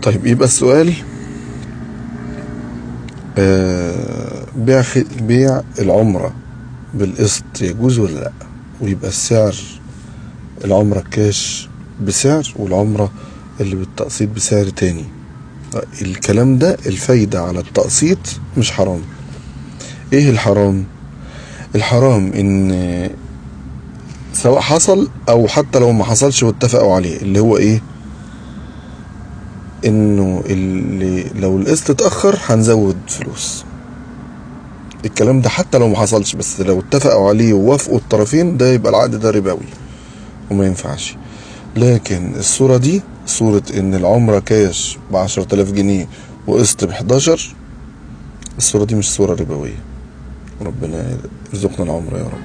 طيب يبقى السؤال آه بيع خ... بيع العمرة بالقسط يجوز ولا لا ويبقى السعر العمرة كاش بسعر والعمرة اللي بالتقسيط بسعر تاني الكلام ده الفايدة على التقسيط مش حرام ايه الحرام الحرام ان سواء حصل او حتى لو ما حصلش واتفقوا عليه اللي هو ايه انه اللي لو القسط اتاخر هنزود فلوس الكلام ده حتى لو ما حصلش بس لو اتفقوا عليه ووافقوا الطرفين ده يبقى العقد ده ربوي وما ينفعش لكن الصورة دي صورة ان العمرة كاش بعشرة آلاف جنيه وقسط بحداشر الصورة دي مش صورة ربوية ربنا يرزقنا العمر يا رب